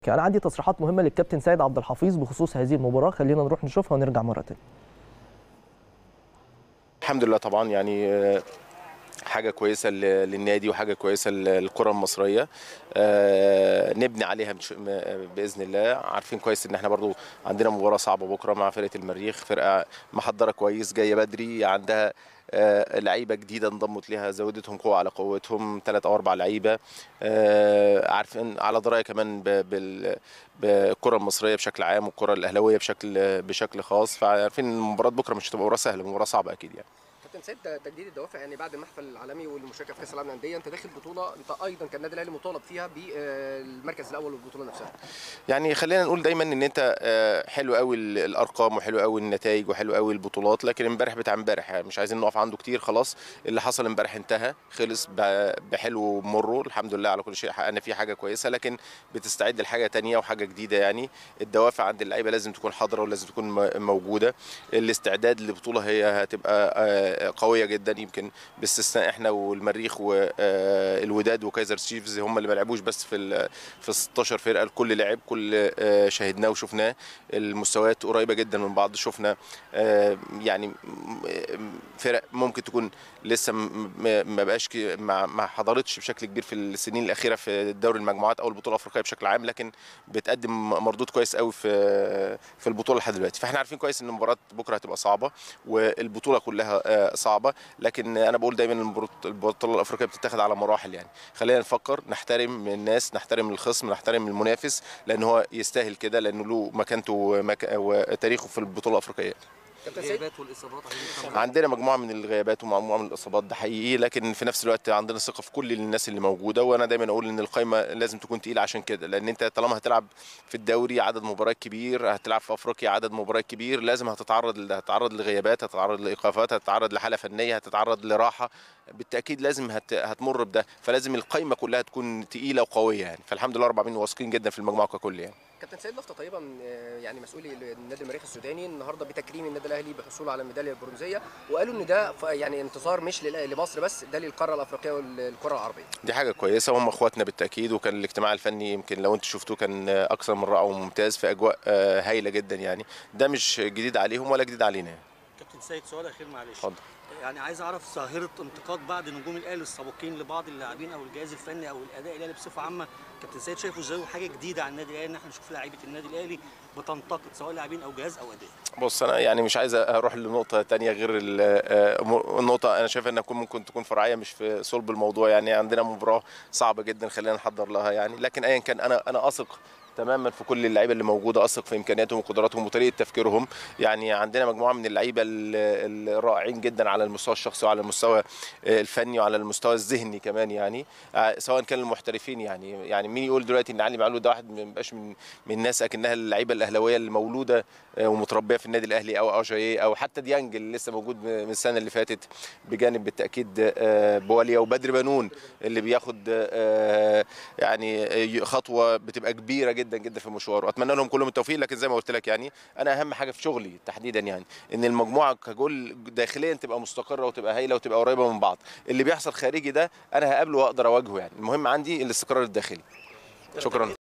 انا عندي تصريحات مهمه للكابتن سيد عبد الحفيظ بخصوص هذه المباراه خلينا نروح نشوفها ونرجع مره تانية الحمد لله طبعا يعني آه، حاجه كويسه ل- للنادي وحاجه كويسه للكره المصريه آه، نبني عليها بش- م- باذن الله عارفين كويس ان احنا برضو عندنا مباراه صعبه بكره مع فرقه المريخ فرقه محضره كويس جايه بدري عندها آه، لعيبه جديده انضمت ليها زودتهم قوه على قوتهم ثلاث او اربع لعيبه آه، عارفين على درايه كمان ب- بال- بالكره المصريه بشكل عام والكره الاهلاويه بشكل بشكل خاص فعارفين ان مباراه بكره مش هتبقى مباراه سهله مباراه صعبه اكيد يعني كابتن سيد ده تجديد الدوافع يعني بعد المحفل العالمي والمشاركه في كاس العالم للانديه انت داخل بطوله انت ايضا كان النادي الاهلي مطالب فيها بالمركز الاول والبطوله نفسها يعني خلينا نقول دايما ان انت آه، حلو قوي ال- الارقام وحلو قوي النتائج وحلو قوي البطولات لكن امبارح بتاع امبارح يعني مش عايزين نقف عنده كتير خلاص اللي حصل امبارح انتهى خلص ب- بحلو ومره الحمد لله على كل شيء حققنا فيه حاجه كويسه لكن بتستعد لحاجه تانية وحاجه جديده يعني الدوافع عند اللعيبه لازم تكون حاضره ولازم تكون م- موجوده الاستعداد للبطوله هي هتبقى آه، قويه جدا يمكن باستثناء احنا والمريخ والوداد وكايزر تشيفز هم اللي ما لعبوش بس في ال- في 16 فرقه الكل لعب كل آه، شاهدناه وشفناه المستويات قريبه جدا من بعض شفنا آه، يعني م- م- فرق ممكن تكون لسه م- م- ما بقاش ك- ما ما حضرتش بشكل كبير في السنين الاخيره في دوري المجموعات او البطوله الافريقيه بشكل عام لكن بتقدم مردود كويس قوي في في البطوله لحد دلوقتي فاحنا عارفين كويس ان مباراه بكره هتبقى صعبه والبطوله كلها آه، صعبه لكن انا بقول دايما إن البطو- البطوله الافريقيه بتتاخد على مراحل يعني خلينا نفكر نحترم الناس نحترم الخصم نحترم المنافس لان هو يستاهل كده لانه له مكانته ومك... وتاريخه في البطوله الافريقيه كابتن سيد الغيابات والاصابات عايزين نفهم. عندنا مجموعه من الغيابات ومجموعه من الاصابات ده حقيقي لكن في نفس الوقت عندنا ثقه في كل الناس اللي موجوده وانا دايما اقول ان القائمه لازم تكون تقيله عشان كده لان انت طالما هتلعب في الدوري عدد مباريات كبير هتلعب في افريقيا عدد مباريات كبير لازم هتتعرض هتتعرض لغيابات هتتعرض لايقافات هتتعرض لحاله فنيه هتتعرض لراحه بالتاكيد لازم هت... هتمر بده فلازم القائمه كلها تكون تقيله وقويه يعني فالحمد لله رب العالمين واثقين جدا في المجموعه ككل يعني كابتن سيد لفته طيبه من آه، يعني مسؤولي النادي المريخ السوداني النهارده بتكريم النادي الاهلي بحصوله على الميداليه البرونزيه وقالوا ان ده ف- يعني انتصار مش للأ- لمصر بس ده للقاره الافريقيه والكره العربيه دي حاجة كويسة وهم اخواتنا بالتأكيد وكان الاجتماع الفني يمكن لو انتوا شفتوه كان أكثر من رائع وممتاز في أجواء آه، هايلة جدا يعني ده مش جديد عليهم ولا جديد علينا يعني. كابتن سيد سؤال اخير معلش اتفضل. يعني عايز اعرف ظاهره انتقاد بعض نجوم الاهلي السابقين لبعض اللاعبين او الجهاز الفني او الاداء الاهلي بصفه عامه كابتن سيد شايفه ازاي حاجه جديده على النادي الاهلي ان احنا نشوف لعيبه النادي الاهلي بتنتقد سواء لاعبين او جهاز او اداء بص أنا يعني مش عايز أروح لنقطة تانية غير ال- آه، م- النقطة أنا شايف إنها تكون ممكن تكون فرعية مش في صلب الموضوع يعني عندنا مباراة صعبة جدا خلينا نحضر لها يعني لكن أيا كان أنا أنا أثق تماما في كل اللعيبه اللي موجوده اثق في امكانياتهم وقدراتهم وطريقه تفكيرهم يعني عندنا مجموعه من اللعيبه ال- الرائعين جدا على المستوى الشخصي وعلى المستوى الفني وعلى المستوى الذهني كمان يعني آه، سواء كان المحترفين يعني يعني مين يقول دلوقتي ان علي معلول ده واحد ما بقاش من من الناس اكنها اللعيبه الاهلاويه اللي مولوده آه، ومتربيه في النادي الاهلي او اجاييه او حتى ديانج اللي لسه موجود من السنه اللي فاتت بجانب بالتاكيد آه، بواليا وبدر بنون اللي بياخد آه، يعني خطوه بتبقى كبيره جدا جدا في مشواره اتمنى لهم كلهم التوفيق لكن زي ما قلت لك يعني انا اهم حاجه في شغلي تحديدا يعني ان المجموعه كجول داخليا تبقى مستقره وتبقى هايله وتبقى قريبه من بعض اللي بيحصل خارجي ده انا هقابله واقدر اواجهه يعني المهم عندي الاستقرار الداخلي شكرا